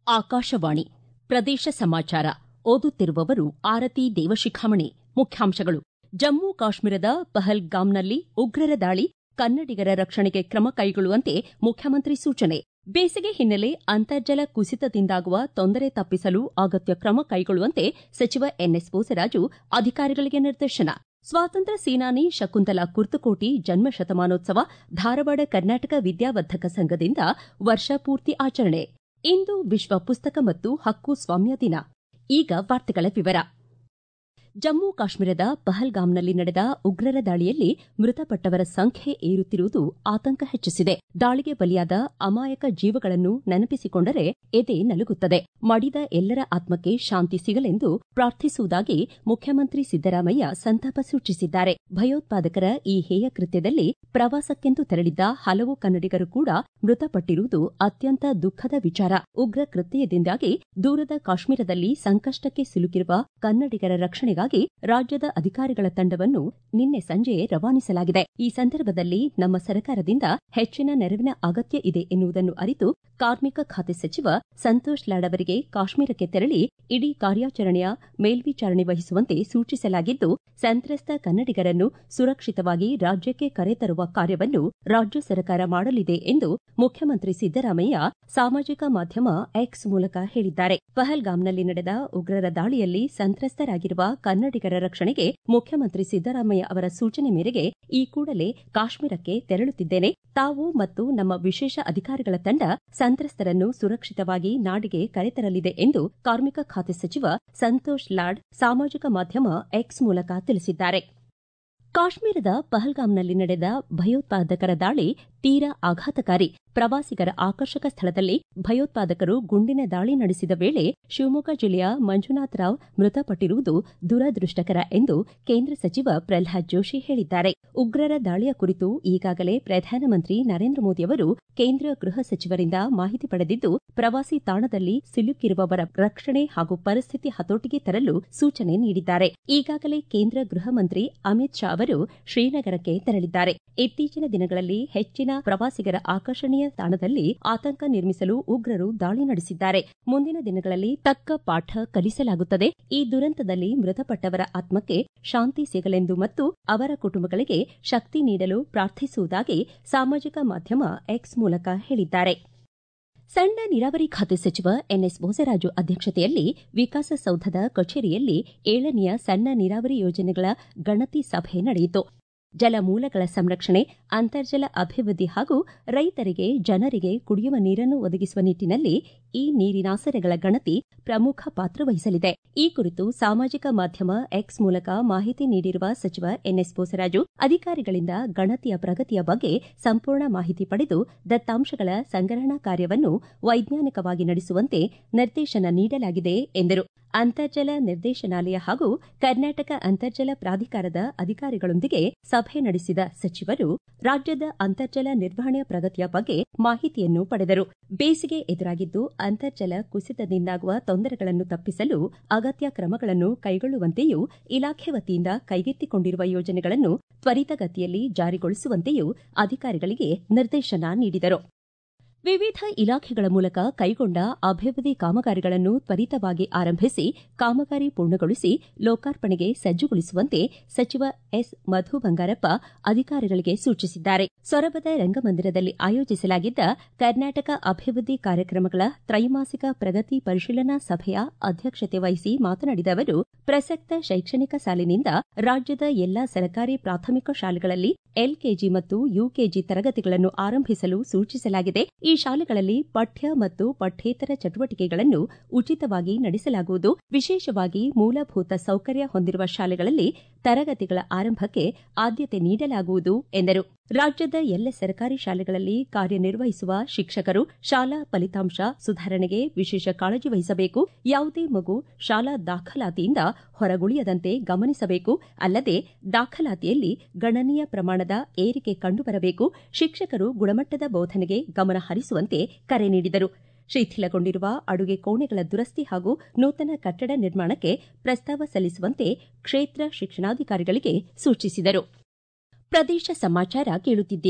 ಆಕಾಶವಾಣಿ ಪ್ರದೇಶ ಸಮಾಚಾರ ಓದುತ್ತಿರುವವರು ಆರತಿ ದೇವಶಿಖಾಮಣಿ ಮುಖ್ಯಾಂಶಗಳು ಜಮ್ಮು ಕಾಶ್ಮೀರದ ಪಹಲ್ಗಾಮ್ನಲ್ಲಿ ಉಗ್ರರ ದಾಳಿ ಕನ್ನಡಿಗರ ರಕ್ಷಣೆಗೆ ಕ್ರಮ ಕೈಗೊಳ್ಳುವಂತೆ ಮುಖ್ಯಮಂತ್ರಿ ಸೂಚನೆ ಬೇಸಿಗೆ ಹಿನ್ನೆಲೆ ಅಂತರ್ಜಲ ಕುಸಿತದಿಂದಾಗುವ ತೊಂದರೆ ತಪ್ಪಿಸಲು ಅಗತ್ಯ ಕ್ರಮ ಕೈಗೊಳ್ಳುವಂತೆ ಸಚಿವ ಎನ್ಎಸ್ ಬೋಸರಾಜು ಅಧಿಕಾರಿಗಳಿಗೆ ನಿರ್ದೇಶನ ಸ್ವಾತಂತ್ರ್ಯ ಸೇನಾನಿ ಶಕುಂತಲಾ ಕುರ್ತಕೋಟಿ ಜನ್ಮ ಶತಮಾನೋತ್ಸವ ಧಾರವಾಡ ಕರ್ನಾಟಕ ವಿದ್ಯಾವರ್ಧಕ ಸಂಘದಿಂದ ವರ್ಷಪೂರ್ತಿ ಆಚರಣೆ ಇಂದು ವಿಶ್ವ ಪುಸ್ತಕ ಮತ್ತು ಹಕ್ಕು ಸ್ವಾಮ್ಯ ದಿನ ಈಗ ವಾರ್ತೆಗಳ ವಿವರ ಜಮ್ಮು ಕಾಶ್ಮೀರದ ಪಹಲ್ಗಾಮ್ನಲ್ಲಿ ನಡೆದ ಉಗ್ರರ ದಾಳಿಯಲ್ಲಿ ಮೃತಪಟ್ಟವರ ಸಂಖ್ಯೆ ಏರುತ್ತಿರುವುದು ಆತಂಕ ಹೆಚ್ಚಿಸಿದೆ ದಾಳಿಗೆ ಬಲಿಯಾದ ಅಮಾಯಕ ಜೀವಗಳನ್ನು ನೆನಪಿಸಿಕೊಂಡರೆ ಎದೆ ನಲುಗುತ್ತದೆ ಮಡಿದ ಎಲ್ಲರ ಆತ್ಮಕ್ಕೆ ಶಾಂತಿ ಸಿಗಲೆಂದು ಪ್ರಾರ್ಥಿಸುವುದಾಗಿ ಮುಖ್ಯಮಂತ್ರಿ ಸಿದ್ದರಾಮಯ್ಯ ಸಂತಾಪ ಸೂಚಿಸಿದ್ದಾರೆ ಭಯೋತ್ಪಾದಕರ ಈ ಹೇಯ ಕೃತ್ಯದಲ್ಲಿ ಪ್ರವಾಸಕ್ಕೆಂದು ತೆರಳಿದ್ದ ಹಲವು ಕನ್ನಡಿಗರು ಕೂಡ ಮೃತಪಟ್ಟಿರುವುದು ಅತ್ಯಂತ ದುಃಖದ ವಿಚಾರ ಉಗ್ರ ಕೃತ್ಯದಿಂದಾಗಿ ದೂರದ ಕಾಶ್ಮೀರದಲ್ಲಿ ಸಂಕಷ್ಟಕ್ಕೆ ಸಿಲುಕಿರುವ ಕನ್ನಡಿಗರ ರಕ್ಷಣೆಗಾಗಿ ರಾಜ್ಯದ ಅಧಿಕಾರಿಗಳ ತಂಡವನ್ನು ನಿನ್ನೆ ಸಂಜೆಯೇ ರವಾನಿಸಲಾಗಿದೆ ಈ ಸಂದರ್ಭದಲ್ಲಿ ನಮ್ಮ ಸರ್ಕಾರದಿಂದ ಹೆಚ್ಚಿನ ನೆರವಿನ ಅಗತ್ಯ ಇದೆ ಎನ್ನುವುದನ್ನು ಅರಿತು ಕಾರ್ಮಿಕ ಖಾತೆ ಸಚಿವ ಸಂತೋಷ್ ಲಾಡ್ ಅವರಿಗೆ ಕಾಶ್ಮೀರಕ್ಕೆ ತೆರಳಿ ಇಡೀ ಕಾರ್ಯಾಚರಣೆಯ ಮೇಲ್ವಿಚಾರಣೆ ವಹಿಸುವಂತೆ ಸೂಚಿಸಲಾಗಿದ್ದು ಸಂತ್ರಸ್ತ ಕನ್ನಡಿಗರನ್ನು ಸುರಕ್ಷಿತವಾಗಿ ರಾಜ್ಯಕ್ಕೆ ಕರೆತರುವ ಕಾರ್ಯವನ್ನು ರಾಜ್ಯ ಸರ್ಕಾರ ಮಾಡಲಿದೆ ಎಂದು ಮುಖ್ಯಮಂತ್ರಿ ಸಿದ್ದರಾಮಯ್ಯ ಸಾಮಾಜಿಕ ಮಾಧ್ಯಮ ಎಕ್ಸ್ ಮೂಲಕ ಹೇಳಿದ್ದಾರೆ ಪಹಲ್ಗಾಮ್ನಲ್ಲಿ ನಡೆದ ಉಗ್ರರ ದಾಳಿಯಲ್ಲಿ ಸಂತ್ರಸ್ತರಾಗಿರುವ ಕನ್ನಡಿಗರ ರಕ್ಷಣೆಗೆ ಮುಖ್ಯಮಂತ್ರಿ ಸಿದ್ದರಾಮಯ್ಯ ಅವರ ಸೂಚನೆ ಮೇರೆಗೆ ಈ ಕೂಡಲೇ ಕಾಶ್ಮೀರಕ್ಕೆ ತೆರಳುತ್ತಿದ್ದೇನೆ ತಾವು ಮತ್ತು ನಮ್ಮ ವಿಶೇಷ ಅಧಿಕಾರಿಗಳ ತಂಡ ಸಂತ್ರಸ್ತರನ್ನು ಸುರಕ್ಷಿತವಾಗಿ ನಾಡಿಗೆ ಕರೆತರಲಿದೆ ಎಂದು ಕಾರ್ಮಿಕ ಖಾತೆ ಸಚಿವ ಸಂತೋಷ್ ಲಾಡ್ ಸಾಮಾಜಿಕ ಮಾಧ್ಯಮ ಎಕ್ಸ್ ಮೂಲಕ ತಿಳಿಸಿದ್ದಾರೆ ಕಾಶ್ಮೀರದ ಪಹಲ್ಗಾಮ್ನಲ್ಲಿ ನಡೆದ ಭಯೋತ್ಪಾದಕರ ದಾಳಿ ತೀರಾ ಆಘಾತಕಾರಿ ಪ್ರವಾಸಿಗರ ಆಕರ್ಷಕ ಸ್ಥಳದಲ್ಲಿ ಭಯೋತ್ಪಾದಕರು ಗುಂಡಿನ ದಾಳಿ ನಡೆಸಿದ ವೇಳೆ ಶಿವಮೊಗ್ಗ ಜಿಲ್ಲೆಯ ಮಂಜುನಾಥ್ ರಾವ್ ಮೃತಪಟ್ಟಿರುವುದು ದುರದೃಷ್ಟಕರ ಎಂದು ಕೇಂದ್ರ ಸಚಿವ ಪ್ರಲ್ಹಾದ್ ಜೋಶಿ ಹೇಳಿದ್ದಾರೆ ಉಗ್ರರ ದಾಳಿಯ ಕುರಿತು ಈಗಾಗಲೇ ಪ್ರಧಾನಮಂತ್ರಿ ನರೇಂದ್ರ ಮೋದಿ ಅವರು ಕೇಂದ್ರ ಗೃಹ ಸಚಿವರಿಂದ ಮಾಹಿತಿ ಪಡೆದಿದ್ದು ಪ್ರವಾಸಿ ತಾಣದಲ್ಲಿ ಸಿಲುಕಿರುವವರ ರಕ್ಷಣೆ ಹಾಗೂ ಪರಿಸ್ಥಿತಿ ಹತೋಟಿಗೆ ತರಲು ಸೂಚನೆ ನೀಡಿದ್ದಾರೆ ಈಗಾಗಲೇ ಕೇಂದ್ರ ಗೃಹ ಮಂತ್ರಿ ಅಮಿತ್ ಶಾ ಅವರು ಶ್ರೀನಗರಕ್ಕೆ ತೆರಳಿದ್ದಾರೆ ಇತ್ತೀಚಿನ ದಿನಗಳಲ್ಲಿ ಹೆಚ್ಚಿನ ಪ್ರವಾಸಿಗರ ಆಕರ್ಷಣೀಯ ತಾಣದಲ್ಲಿ ಆತಂಕ ನಿರ್ಮಿಸಲು ಉಗ್ರರು ದಾಳಿ ನಡೆಸಿದ್ದಾರೆ ಮುಂದಿನ ದಿನಗಳಲ್ಲಿ ತಕ್ಕ ಪಾಠ ಕಲಿಸಲಾಗುತ್ತದೆ ಈ ದುರಂತದಲ್ಲಿ ಮೃತಪಟ್ಟವರ ಆತ್ಮಕ್ಕೆ ಶಾಂತಿ ಸಿಗಲೆಂದು ಮತ್ತು ಅವರ ಕುಟುಂಬಗಳಿಗೆ ಶಕ್ತಿ ನೀಡಲು ಪ್ರಾರ್ಥಿಸುವುದಾಗಿ ಸಾಮಾಜಿಕ ಮಾಧ್ಯಮ ಎಕ್ಸ್ ಮೂಲಕ ಹೇಳಿದ್ದಾರೆ ಸಣ್ಣ ನೀರಾವರಿ ಖಾತೆ ಸಚಿವ ಎನ್ಎಸ್ ಬೋಸರಾಜು ಅಧ್ಯಕ್ಷತೆಯಲ್ಲಿ ವಿಕಾಸಸೌಧದ ಕಚೇರಿಯಲ್ಲಿ ಏಳನೆಯ ಸಣ್ಣ ನೀರಾವರಿ ಯೋಜನೆಗಳ ಗಣತಿ ಸಭೆ ನಡೆಯಿತು ಜಲಮೂಲಗಳ ಸಂರಕ್ಷಣೆ ಅಂತರ್ಜಲ ಅಭಿವೃದ್ಧಿ ಹಾಗೂ ರೈತರಿಗೆ ಜನರಿಗೆ ಕುಡಿಯುವ ನೀರನ್ನು ಒದಗಿಸುವ ನಿಟ್ಟಿನಲ್ಲಿ ಈ ನೀರಿನಾಸರೆಗಳ ಗಣತಿ ಪ್ರಮುಖ ಪಾತ್ರ ವಹಿಸಲಿದೆ ಈ ಕುರಿತು ಸಾಮಾಜಿಕ ಮಾಧ್ಯಮ ಎಕ್ಸ್ ಮೂಲಕ ಮಾಹಿತಿ ನೀಡಿರುವ ಸಚಿವ ಎನ್ಎಸ್ ಬೋಸರಾಜು ಅಧಿಕಾರಿಗಳಿಂದ ಗಣತಿಯ ಪ್ರಗತಿಯ ಬಗ್ಗೆ ಸಂಪೂರ್ಣ ಮಾಹಿತಿ ಪಡೆದು ದತ್ತಾಂಶಗಳ ಸಂಗ್ರಹಣಾ ಕಾರ್ಯವನ್ನು ವೈಜ್ಞಾನಿಕವಾಗಿ ನಡೆಸುವಂತೆ ನಿರ್ದೇಶನ ನೀಡಲಾಗಿದೆ ಎಂದರು ಅಂತರ್ಜಲ ನಿರ್ದೇಶನಾಲಯ ಹಾಗೂ ಕರ್ನಾಟಕ ಅಂತರ್ಜಲ ಪ್ರಾಧಿಕಾರದ ಅಧಿಕಾರಿಗಳೊಂದಿಗೆ ಸಭೆ ನಡೆಸಿದ ಸಚಿವರು ರಾಜ್ಯದ ಅಂತರ್ಜಲ ನಿರ್ವಹಣೆಯ ಪ್ರಗತಿಯ ಬಗ್ಗೆ ಮಾಹಿತಿಯನ್ನು ಪಡೆದರು ಬೇಸಿಗೆ ಎದುರಾಗಿದ್ದು ಅಂತರ್ಜಲ ಕುಸಿತದಿಂದಾಗುವ ತೊಂದರೆಗಳನ್ನು ತಪ್ಪಿಸಲು ಅಗತ್ಯ ಕ್ರಮಗಳನ್ನು ಕೈಗೊಳ್ಳುವಂತೆಯೂ ಇಲಾಖೆ ವತಿಯಿಂದ ಕೈಗೆತ್ತಿಕೊಂಡಿರುವ ಯೋಜನೆಗಳನ್ನು ತ್ವರಿತಗತಿಯಲ್ಲಿ ಜಾರಿಗೊಳಿಸುವಂತೆಯೂ ಅಧಿಕಾರಿಗಳಿಗೆ ನಿರ್ದೇಶನ ನೀಡಿದರು ವಿವಿಧ ಇಲಾಖೆಗಳ ಮೂಲಕ ಕೈಗೊಂಡ ಅಭಿವೃದ್ಧಿ ಕಾಮಗಾರಿಗಳನ್ನು ತ್ವರಿತವಾಗಿ ಆರಂಭಿಸಿ ಕಾಮಗಾರಿ ಪೂರ್ಣಗೊಳಿಸಿ ಲೋಕಾರ್ಪಣೆಗೆ ಸಜ್ಜುಗೊಳಿಸುವಂತೆ ಸಚಿವ ಎಸ್ ಮಧು ಬಂಗಾರಪ್ಪ ಅಧಿಕಾರಿಗಳಿಗೆ ಸೂಚಿಸಿದ್ದಾರೆ ಸೊರಬದ ರಂಗಮಂದಿರದಲ್ಲಿ ಆಯೋಜಿಸಲಾಗಿದ್ದ ಕರ್ನಾಟಕ ಅಭಿವೃದ್ಧಿ ಕಾರ್ಯಕ್ರಮಗಳ ತ್ರೈಮಾಸಿಕ ಪ್ರಗತಿ ಪರಿಶೀಲನಾ ಸಭೆಯ ಅಧ್ಯಕ್ಷತೆ ವಹಿಸಿ ಮಾತನಾಡಿದ ಅವರು ಪ್ರಸಕ್ತ ಶೈಕ್ಷಣಿಕ ಸಾಲಿನಿಂದ ರಾಜ್ಯದ ಎಲ್ಲಾ ಸರ್ಕಾರಿ ಪ್ರಾಥಮಿಕ ಶಾಲೆಗಳಲ್ಲಿ ಎಲ್ಕೆಜಿ ಮತ್ತು ಯುಕೆಜಿ ತರಗತಿಗಳನ್ನು ಆರಂಭಿಸಲು ಸೂಚಿಸಲಾಗಿದೆ ಈ ಶಾಲೆಗಳಲ್ಲಿ ಪಠ್ಯ ಮತ್ತು ಪಠ್ಯೇತರ ಚಟುವಟಿಕೆಗಳನ್ನು ಉಚಿತವಾಗಿ ನಡೆಸಲಾಗುವುದು ವಿಶೇಷವಾಗಿ ಮೂಲಭೂತ ಸೌಕರ್ಯ ಹೊಂದಿರುವ ಶಾಲೆಗಳಲ್ಲಿ ತರಗತಿಗಳ ಆರಂಭಕ್ಕೆ ಆದ್ಯತೆ ನೀಡಲಾಗುವುದು ಎಂದರು ರಾಜ್ಯದ ಎಲ್ಲ ಸರ್ಕಾರಿ ಶಾಲೆಗಳಲ್ಲಿ ಕಾರ್ಯನಿರ್ವಹಿಸುವ ಶಿಕ್ಷಕರು ಶಾಲಾ ಫಲಿತಾಂಶ ಸುಧಾರಣೆಗೆ ವಿಶೇಷ ಕಾಳಜಿ ವಹಿಸಬೇಕು ಯಾವುದೇ ಮಗು ಶಾಲಾ ದಾಖಲಾತಿಯಿಂದ ಹೊರಗುಳಿಯದಂತೆ ಗಮನಿಸಬೇಕು ಅಲ್ಲದೆ ದಾಖಲಾತಿಯಲ್ಲಿ ಗಣನೀಯ ಪ್ರಮಾಣದ ಏರಿಕೆ ಕಂಡುಬರಬೇಕು ಶಿಕ್ಷಕರು ಗುಣಮಟ್ಟದ ಬೋಧನೆಗೆ ಗಮನ ಹರಿಸುವಂತೆ ಕರೆ ನೀಡಿದರು ಶಿಥಿಲಗೊಂಡಿರುವ ಅಡುಗೆ ಕೋಣೆಗಳ ದುರಸ್ತಿ ಹಾಗೂ ನೂತನ ಕಟ್ಟಡ ನಿರ್ಮಾಣಕ್ಕೆ ಪ್ರಸ್ತಾವ ಸಲ್ಲಿಸುವಂತೆ ಕ್ಷೇತ್ರ ಶಿಕ್ಷಣಾಧಿಕಾರಿಗಳಿಗೆ ಸೂಚಿಸಿದರು ಪ್ರದೇಶ ಸಮಾಚಾರ ಕೇಳುತ್ತಿದ್ದೀರಿ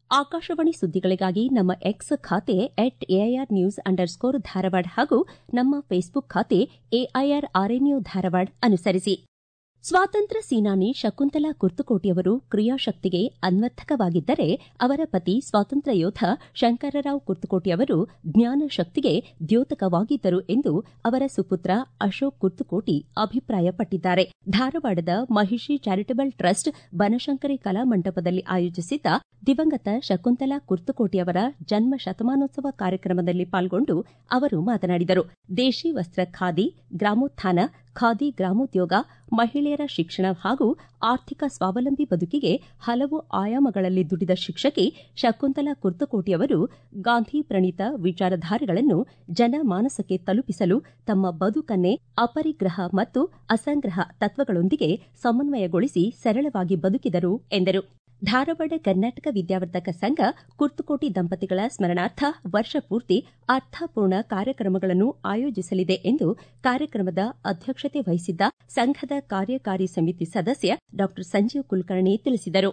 ಆಕಾಶವಾಣಿ ಸುದ್ದಿಗಳಿಗಾಗಿ ನಮ್ಮ ಎಕ್ಸ್ ಖಾತೆ at AIR news underscore Dharwad ಹಾಗೂ ನಮ್ಮ ಫೇಸ್ಬುಕ್ ಖಾತೆ ಎಐಆರ್ ಆರ್ಎನ್ಯು ಧಾರವಾಡ ಅನುಸರಿಸಿ ಸ್ವಾತಂತ್ರ್ಯ ಸೇನಾನಿ ಶಕುಂತಲಾ ಕುರ್ತುಕೋಟಿಯವರು ಕ್ರಿಯಾಶಕ್ತಿಗೆ ಅನ್ವರ್ಥಕವಾಗಿದ್ದರೆ ಅವರ ಪತಿ ಸ್ವಾತಂತ್ರ್ಯ ಯೋಧ ಶಂಕರರಾವ್ ಕುರ್ತುಕೋಟಿ ಅವರು ಜ್ಞಾನ ಶಕ್ತಿಗೆ ದ್ಯೋತಕವಾಗಿದ್ದರು ಎಂದು ಅವರ ಸುಪುತ್ರ ಅಶೋಕ್ ಕುರ್ತುಕೋಟಿ ಅಭಿಪ್ರಾಯಪಟ್ಟಿದ್ದಾರೆ ಧಾರವಾಡದ ಮಹಿಷಿ ಚಾರಿಟಬಲ್ ಟ್ರಸ್ಟ್ ಬನಶಂಕರಿ ಕಲಾ ಮಂಟಪದಲ್ಲಿ ಆಯೋಜಿಸಿದ್ದ ದಿವಂಗತ ಶಕುಂತಲಾ ಕುರ್ತುಕೋಟಿ ಅವರ ಜನ್ಮ ಶತಮಾನೋತ್ಸವ ಕಾರ್ಯಕ್ರಮದಲ್ಲಿ ಪಾಲ್ಗೊಂಡು ಅವರು ಮಾತನಾಡಿದರು ದೇಶಿ ವಸ್ತ್ರ ಖಾದಿ ಗ್ರಾಮೋತ್ಥಾನ ಖಾದಿ ಗ್ರಾಮೋದ್ಯೋಗ ಮಹಿಳೆಯರ ಶಿಕ್ಷಣ ಹಾಗೂ ಆರ್ಥಿಕ ಸ್ವಾವಲಂಬಿ ಬದುಕಿಗೆ ಹಲವು ಆಯಾಮಗಳಲ್ಲಿ ದುಡಿದ ಶಿಕ್ಷಕಿ ಶಕುಂತಲಾ ಕುರ್ತಕೋಟಿ ಅವರು ಗಾಂಧಿ ಪ್ರಣೀತ ವಿಚಾರಧಾರೆಗಳನ್ನು ಜನಮಾನಸಕ್ಕೆ ತಲುಪಿಸಲು ತಮ್ಮ ಬದುಕನ್ನೇ ಅಪರಿಗ್ರಹ ಮತ್ತು ಅಸಂಗ್ರಹ ತತ್ವಗಳೊಂದಿಗೆ ಸಮನ್ವಯಗೊಳಿಸಿ ಸರಳವಾಗಿ ಬದುಕಿದರು ಎಂದರು ಧಾರವಾಡ ಕರ್ನಾಟಕ ವಿದ್ಯಾವರ್ಧಕ ಸಂಘ ಕುರ್ತುಕೋಟಿ ದಂಪತಿಗಳ ಸ್ಮರಣಾರ್ಥ ವರ್ಷಪೂರ್ತಿ ಅರ್ಥಪೂರ್ಣ ಕಾರ್ಯಕ್ರಮಗಳನ್ನು ಆಯೋಜಿಸಲಿದೆ ಎಂದು ಕಾರ್ಯಕ್ರಮದ ಅಧ್ಯಕ್ಷತೆ ವಹಿಸಿದ್ದ ಸಂಘದ ಕಾರ್ಯಕಾರಿ ಸಮಿತಿ ಸದಸ್ಯ ಡಾ ಸಂಜೀವ್ ಕುಲಕರ್ಣಿ ತಿಳಿಸಿದರು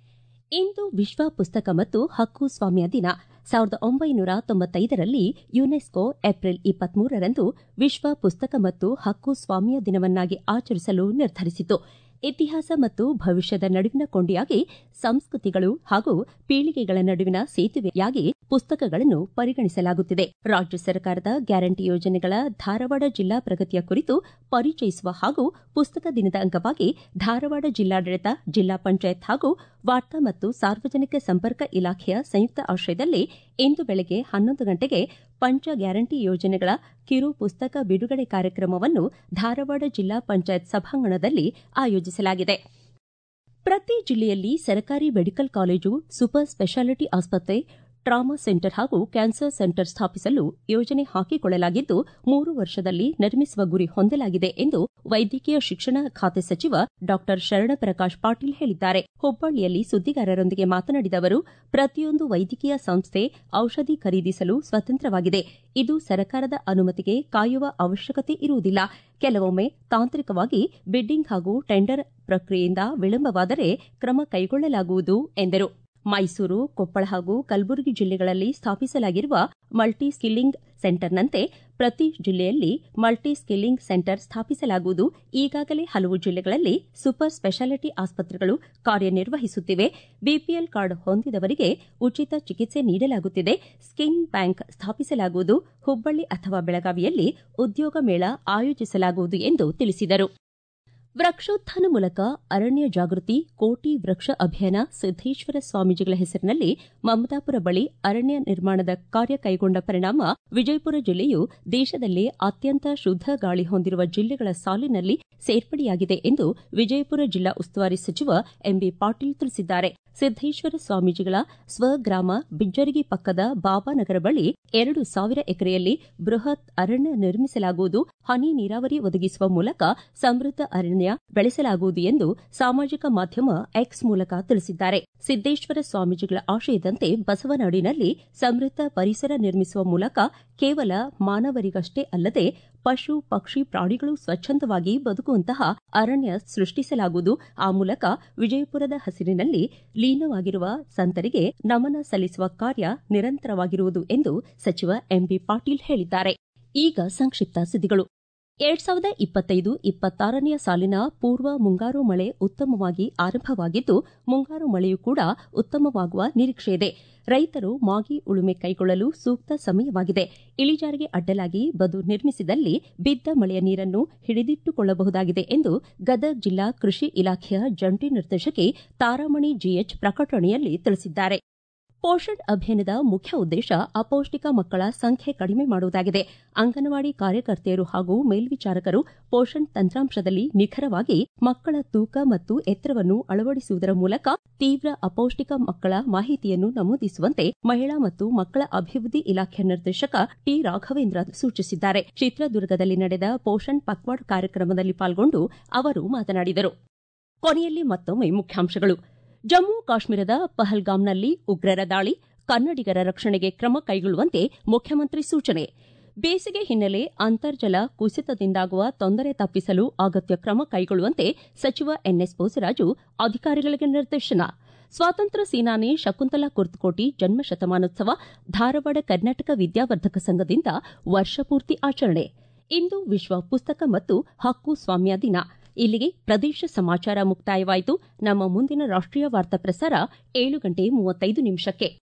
ಇಂದು ವಿಶ್ವ ಪುಸ್ತಕ ಮತ್ತು ಹಕ್ಕು ಸ್ವಾಮ್ಯ ದಿನ ಸಾವಿರದ ಒಂಬೈನೂರ ತೊಂಬತ್ತೈದರಲ್ಲಿ ಯುನೆಸ್ಕೋ ಏಪ್ರಿಲ್ ಇಪ್ಪತ್ಮೂರರಂದು ವಿಶ್ವ ಪುಸ್ತಕ ಮತ್ತು ಹಕ್ಕು ಸ್ವಾಮ್ಯ ದಿನವನ್ನಾಗಿ ಆಚರಿಸಲು ನಿರ್ಧರಿಸಿತು ಇತಿಹಾಸ ಮತ್ತು ಭವಿಷ್ಯದ ನಡುವಿನ ಕೊಂಡಿಯಾಗಿ ಸಂಸ್ಕೃತಿಗಳು ಹಾಗೂ ಪೀಳಿಗೆಗಳ ನಡುವಿನ ಸೇತುವೆಯಾಗಿ ಪುಸ್ತಕಗಳನ್ನು ಪರಿಗಣಿಸಲಾಗುತ್ತಿದೆ ರಾಜ್ಯ ಸರ್ಕಾರದ ಗ್ಯಾರಂಟಿ ಯೋಜನೆಗಳ ಧಾರವಾಡ ಜಿಲ್ಲಾ ಪ್ರಗತಿಯ ಕುರಿತು ಪರಿಚಯಿಸುವ ಹಾಗೂ ಪುಸ್ತಕ ದಿನದ ಅಂಗವಾಗಿ ಧಾರವಾಡ ಜಿಲ್ಲಾಡಳಿತ ಜಿಲ್ಲಾ ಪಂಚಾಯತ್ ಹಾಗೂ ವಾರ್ತಾ ಮತ್ತು ಸಾರ್ವಜನಿಕ ಸಂಪರ್ಕ ಇಲಾಖೆಯ ಸಂಯುಕ್ತ ಆಶ್ರಯದಲ್ಲಿ ಇಂದು ಬೆಳಗ್ಗೆ ಹನ್ನೊಂದು ಗಂಟೆಗೆ ಪಂಚ ಗ್ಯಾರಂಟಿ ಯೋಜನೆಗಳ ಕಿರು ಪುಸ್ತಕ ಬಿಡುಗಡೆ ಕಾರ್ಯಕ್ರಮವನ್ನು ಧಾರವಾಡ ಜಿಲ್ಲಾ ಪಂಚಾಯತ್ ಸಭಾಂಗಣದಲ್ಲಿ ಆಯೋಜಿಸಲಾಗಿದೆ ಪ್ರತಿ ಜಿಲ್ಲೆಯಲ್ಲಿ ಸರ್ಕಾರಿ ಮೆಡಿಕಲ್ ಕಾಲೇಜು ಸೂಪರ್ ಸ್ಪೆಷಾಲಿಟಿ ಆಸ್ಪತ್ರೆ ಟ್ರಾಮಾ ಸೆಂಟರ್ ಹಾಗೂ ಕ್ಯಾನ್ಸರ್ ಸೆಂಟರ್ ಸ್ಥಾಪಿಸಲು ಯೋಜನೆ ಹಾಕಿಕೊಳ್ಳಲಾಗಿದ್ದು ಮೂರು ವರ್ಷದಲ್ಲಿ ನಿರ್ಮಿಸುವ ಗುರಿ ಹೊಂದಲಾಗಿದೆ ಎಂದು ವೈದ್ಯಕೀಯ ಶಿಕ್ಷಣ ಖಾತೆ ಸಚಿವ ಡಾ ಶರಣಪ್ರಕಾಶ್ ಪಾಟೀಲ್ ಹೇಳಿದ್ದಾರೆ ಹುಬ್ಬಳ್ಳಿಯಲ್ಲಿ ಸುದ್ದಿಗಾರರೊಂದಿಗೆ ಮಾತನಾಡಿದ ಅವರು ಪ್ರತಿಯೊಂದು ವೈದ್ಯಕೀಯ ಸಂಸ್ಥೆ ಔಷಧಿ ಖರೀದಿಸಲು ಸ್ವತಂತ್ರವಾಗಿದೆ ಇದು ಸರ್ಕಾರದ ಅನುಮತಿಗೆ ಕಾಯುವ ಅವಶ್ಯಕತೆ ಇರುವುದಿಲ್ಲ ಕೆಲವೊಮ್ಮೆ ತಾಂತ್ರಿಕವಾಗಿ ಬಿಡ್ಡಿಂಗ್ ಹಾಗೂ ಟೆಂಡರ್ ಪ್ರಕ್ರಿಯೆಯಿಂದ ವಿಳಂಬವಾದರೆ ಕ್ರಮ ಕೈಗೊಳ್ಳಲಾಗುವುದು ಎಂದರು ಮೈಸೂರು ಕೊಪ್ಪಳ ಹಾಗೂ ಕಲಬುರಗಿ ಜಿಲ್ಲೆಗಳಲ್ಲಿ ಸ್ಥಾಪಿಸಲಾಗಿರುವ ಮಲ್ಟಿ ಸ್ಕಿಲ್ಲಿಂಗ್ ಸೆಂಟರ್ನಂತೆ ಪ್ರತಿ ಜಿಲ್ಲೆಯಲ್ಲಿ ಮಲ್ಟಿ ಸ್ಕಿಲ್ಲಿಂಗ್ ಸೆಂಟರ್ ಸ್ಥಾಪಿಸಲಾಗುವುದು ಈಗಾಗಲೇ ಹಲವು ಜಿಲ್ಲೆಗಳಲ್ಲಿ ಸೂಪರ್ ಸ್ಪೆಷಾಲಿಟಿ ಆಸ್ಪತ್ರೆಗಳು ಕಾರ್ಯನಿರ್ವಹಿಸುತ್ತಿವೆ ಬಿಪಿಎಲ್ ಕಾರ್ಡ್ ಹೊಂದಿದವರಿಗೆ ಉಚಿತ ಚಿಕಿತ್ಸೆ ನೀಡಲಾಗುತ್ತಿದೆ ಸ್ಕಿನ್ ಬ್ಯಾಂಕ್ ಸ್ಥಾಪಿಸಲಾಗುವುದು ಹುಬ್ಬಳ್ಳಿ ಅಥವಾ ಬೆಳಗಾವಿಯಲ್ಲಿ ಉದ್ಯೋಗ ಮೇಳ ಆಯೋಜಿಸಲಾಗುವುದು ಎಂದು ತಿಳಿಸಿದರು ವೃಕ್ಷೋತ್ಥಾನ ಮೂಲಕ ಅರಣ್ಯ ಜಾಗೃತಿ ಕೋಟಿ ವೃಕ್ಷ ಅಭಿಯಾನ ಸಿದ್ದೇಶ್ವರ ಸ್ವಾಮೀಜಿಗಳ ಹೆಸರಿನಲ್ಲಿ ಮಮದಾಪುರ ಬಳಿ ಅರಣ್ಯ ನಿರ್ಮಾಣದ ಕಾರ್ಯ ಕೈಗೊಂಡ ಪರಿಣಾಮ ವಿಜಯಪುರ ಜಿಲ್ಲೆಯು ದೇಶದಲ್ಲೇ ಅತ್ಯಂತ ಶುದ್ದ ಗಾಳಿ ಹೊಂದಿರುವ ಜಿಲ್ಲೆಗಳ ಸಾಲಿನಲ್ಲಿ ಸೇರ್ಪಡೆಯಾಗಿದೆ ಎಂದು ವಿಜಯಪುರ ಜಿಲ್ಲಾ ಉಸ್ತುವಾರಿ ಸಚಿವ ಎಂಬಿ ಪಾಟೀಲ್ ತಿಳಿಸಿದ್ದಾರೆ ಸಿದ್ದೇಶ್ವರ ಸ್ವಾಮೀಜಿಗಳ ಸ್ವಗ್ರಾಮ ಬಿಜ್ಜರಗಿ ಪಕ್ಕದ ಬಾಬಾನಗರ ಬಳಿ ಎರಡು ಸಾವಿರ ಎಕರೆಯಲ್ಲಿ ಬೃಹತ್ ಅರಣ್ಯ ನಿರ್ಮಿಸಲಾಗುವುದು ಹನಿ ನೀರಾವರಿ ಒದಗಿಸುವ ಮೂಲಕ ಸಮೃದ್ಧ ಅರಣ್ಯ ಬೆಳೆಸಲಾಗುವುದು ಎಂದು ಸಾಮಾಜಿಕ ಮಾಧ್ಯಮ ಎಕ್ಸ್ ಮೂಲಕ ತಿಳಿಸಿದ್ದಾರೆ ಸಿದ್ದೇಶ್ವರ ಸ್ವಾಮೀಜಿಗಳ ಆಶಯದಂತೆ ಬಸವನಾಡಿನಲ್ಲಿ ಸಮೃದ್ಧ ಪರಿಸರ ನಿರ್ಮಿಸುವ ಮೂಲಕ ಕೇವಲ ಮಾನವರಿಗಷ್ಟೇ ಅಲ್ಲದೆ ಪಶು ಪಕ್ಷಿ ಪ್ರಾಣಿಗಳು ಸ್ವಚ್ಛಂದವಾಗಿ ಬದುಕುವಂತಹ ಅರಣ್ಯ ಸೃಷ್ಟಿಸಲಾಗುವುದು ಆ ಮೂಲಕ ವಿಜಯಪುರದ ಹಸಿರಿನಲ್ಲಿ ಲೀನವಾಗಿರುವ ಸಂತರಿಗೆ ನಮನ ಸಲ್ಲಿಸುವ ಕಾರ್ಯ ನಿರಂತರವಾಗಿರುವುದು ಎಂದು ಸಚಿವ ಎಂಬಿ ಪಾಟೀಲ್ ಹೇಳಿದ್ದಾರೆ ಈಗ ಸಂಕ್ಷಿಪ್ತ ಸುದ್ದಿಗಳು ಎರಡ್ ಸಾವಿರದ ಇಪ್ಪತ್ತೈದು ಇಪ್ಪತ್ತಾರನೆಯ ಸಾಲಿನ ಪೂರ್ವ ಮುಂಗಾರು ಮಳೆ ಉತ್ತಮವಾಗಿ ಆರಂಭವಾಗಿದ್ದು ಮುಂಗಾರು ಮಳೆಯೂ ಕೂಡ ಉತ್ತಮವಾಗುವ ನಿರೀಕ್ಷೆಯಿದೆ ರೈತರು ಮಾಗಿ ಉಳುಮೆ ಕೈಗೊಳ್ಳಲು ಸೂಕ್ತ ಸಮಯವಾಗಿದೆ ಇಳಿಜಾರಿಗೆ ಅಡ್ಡಲಾಗಿ ಬದು ನಿರ್ಮಿಸಿದಲ್ಲಿ ಬಿದ್ದ ಮಳೆಯ ನೀರನ್ನು ಹಿಡಿದಿಟ್ಟುಕೊಳ್ಳಬಹುದಾಗಿದೆ ಎಂದು ಗದಗ ಜಿಲ್ಲಾ ಕೃಷಿ ಇಲಾಖೆಯ ಜಂಟಿ ನಿರ್ದೇಶಕಿ ತಾರಾಮಣಿ ಜಿಎಚ್ ಪ್ರಕಟಣೆಯಲ್ಲಿ ತಿಳಿಸಿದ್ದಾರೆ ಪೋಷಣ್ ಅಭಿಯಾನದ ಮುಖ್ಯ ಉದ್ದೇಶ ಅಪೌಷ್ಟಿಕ ಮಕ್ಕಳ ಸಂಖ್ಯೆ ಕಡಿಮೆ ಮಾಡುವುದಾಗಿದೆ ಅಂಗನವಾಡಿ ಕಾರ್ಯಕರ್ತೆಯರು ಹಾಗೂ ಮೇಲ್ವಿಚಾರಕರು ಪೋಷಣ್ ತಂತ್ರಾಂಶದಲ್ಲಿ ನಿಖರವಾಗಿ ಮಕ್ಕಳ ತೂಕ ಮತ್ತು ಎತ್ತರವನ್ನು ಅಳವಡಿಸುವುದರ ಮೂಲಕ ತೀವ್ರ ಅಪೌಷ್ಟಿಕ ಮಕ್ಕಳ ಮಾಹಿತಿಯನ್ನು ನಮೂದಿಸುವಂತೆ ಮಹಿಳಾ ಮತ್ತು ಮಕ್ಕಳ ಅಭಿವೃದ್ಧಿ ಇಲಾಖೆ ನಿರ್ದೇಶಕ ಟಿ ರಾಘವೇಂದ್ರ ಸೂಚಿಸಿದ್ದಾರೆ ಚಿತ್ರದುರ್ಗದಲ್ಲಿ ನಡೆದ ಪೋಷಣ್ ಪಕ್ವಾಡ್ ಕಾರ್ಯಕ್ರಮದಲ್ಲಿ ಪಾಲ್ಗೊಂಡು ಅವರು ಮಾತನಾಡಿದರು ಕೊನೆಯಲ್ಲಿ ಮತ್ತೊಮ್ಮೆ ಮುಖ್ಯಾಂಶಗಳು ಜಮ್ಮು ಕಾಶ್ಮೀರದ ಪಹಲ್ಗಾಮ್ನಲ್ಲಿ ಉಗ್ರರ ದಾಳಿ ಕನ್ನಡಿಗರ ರಕ್ಷಣೆಗೆ ಕ್ರಮ ಕೈಗೊಳ್ಳುವಂತೆ ಮುಖ್ಯಮಂತ್ರಿ ಸೂಚನೆ ಬೇಸಿಗೆ ಹಿನ್ನೆಲೆ ಅಂತರ್ಜಲ ಕುಸಿತದಿಂದಾಗುವ ತೊಂದರೆ ತಪ್ಪಿಸಲು ಅಗತ್ಯ ಕ್ರಮ ಕೈಗೊಳ್ಳುವಂತೆ ಸಚಿವ ಎನ್ಎಸ್ ಬೋಸರಾಜು ಅಧಿಕಾರಿಗಳಿಗೆ ನಿರ್ದೇಶನ ಸ್ವಾತಂತ್ರ್ಯ ಸೇನಾನಿ ಶಕುಂತಲಾ ಕುರ್ತಕೋಟಿ ಜನ್ಮ ಶತಮಾನೋತ್ಸವ ಧಾರವಾಡ ಕರ್ನಾಟಕ ವಿದ್ಯಾವರ್ಧಕ ಸಂಘದಿಂದ ವರ್ಷಪೂರ್ತಿ ಆಚರಣೆ ಇಂದು ವಿಶ್ವ ಪುಸ್ತಕ ಮತ್ತು ಹಕ್ಕು ಸ್ವಾಮ್ಯ ದಿನ ಇಲ್ಲಿಗೆ ಪ್ರದೇಶ ಸಮಾಚಾರ ಮುಕ್ತಾಯವಾಯಿತು ನಮ್ಮ ಮುಂದಿನ ರಾಷ್ಟೀಯ ವಾರ್ತಾ ಪ್ರಸಾರ ಏಳು ಗಂಟೆ ಮೂವತ್ತೈದು ನಿಮಿಷಕ್ಕೆ